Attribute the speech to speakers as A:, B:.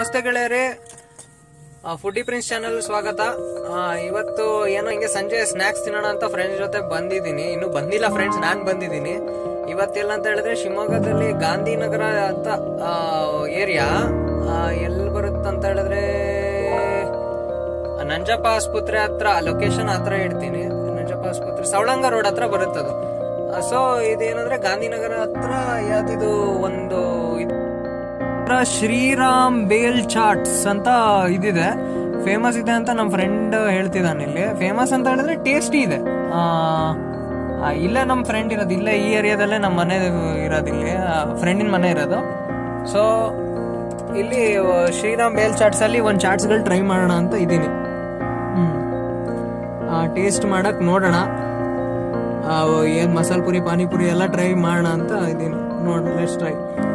A: ನಮಸ್ತೆ ಗೆಳೆಯರೇ foodie prince channel ಸ್ವಾಗತ ಆ, ಇವತ್ತು ಏನೋ ಹಿಂಗೆ ಸಂಜೆ ಸ್ನಾಕ್ಸ್ ತಿನ್ನೋಣ ಅಂತ ಫ್ರೆಂಡ್ಸ್ ಜೊತೆ ಬಂದಿದ್ದೀನಿ ಇನ್ನು ಬಂದಿಲ್ಲ ಫ್ರೆಂಡ್ಸ್ ನಾನ್ ಬಂದಿದ್ದೀನಿ ಇವತ್ತೆಲ್ಲ ಅಂತ ಹೇಳಿದ್ರೆ ಶಿವಮೊಗ್ಗದಲ್ಲಿ ಗಾಂಧಿನಗರ ಅಂತ ಏರಿಯಾ ಎಲ್ಲಿ ಬರುತ್ತೆ ಅಂತ ಹೇಳಿದ್ರೆ ನಂಜಪ್ಪ ಆಸ್ಪತ್ರೆ ಹತ್ರ ಲೊಕೇಶನ್ ಹತ್ರ ಇಡ್ತೀನಿ ನಂಜಪ್ಪ ಆಸ್ಪತ್ರೆ ಸವಳಂಗ ರೋಡ್ ಹತ್ರ ಬರುತ್ತದು ಸೊ ಇದೇನಂದ್ರೆ ಗಾಂಧಿನಗರ ಹತ್ರ ಯಾವ್ದಿದು ಒಂದು ಇದು ಹತ್ರ ಶ್ರೀರಾಮ್ ಬೇಲ್ ಚಾಟ್ಸ್ ಅಂತ ಇದಿದೆ ಫೇಮಸ್ ಇದೆ ಅಂತ ನಮ್ಮ ಫ್ರೆಂಡ್ ಹೇಳ್ತಿದ್ದಾನೆ ಇಲ್ಲಿ ಫೇಮಸ್ ಅಂತ ಹೇಳಿದ್ರೆ ಟೇಸ್ಟಿ ಇದೆ ಆ, ಆ, ಇಲ್ಲೇ ನಮ್ಮ ಫ್ರೆಂಡ್ ಇರೋದು ಇಲ್ಲೇ ಈ ಏರಿಯಾದಲ್ಲೇ ನಮ್ಮ ಮನೆ ಇರೋದು ಇಲ್ಲಿ ಫ್ರೆಂಡಿನ ಮನೆ ಇರೋದು ಸೊ ಇಲ್ಲಿ ಆ, ಶ್ರೀರಾಮ್ ಬೇಲ್ ಚಾಟ್ಸ್ ಅಲ್ಲಿ ಒಂದು ಚಾಟ್ಸ್ಗಳು ಟ್ರೈ ಮಾಡೋಣ ಅಂತ ಇದ್ದೀನಿ ಹ್ಮ್ ಟೇಸ್ಟ್ ಮಾಡಕ್ ನೋಡೋಣ ಆ, ಏನ್ ಮಸಾಲ ಪುರಿ ಪಾನಿಪುರಿ ಎಲ್ಲ ಟ್ರೈ ಮಾಡೋಣ ಅಂತ ಇದ್ದೀನಿ ನೋಡೋಣ ಲೆಟ್ಸ್ ಟ್ರೈ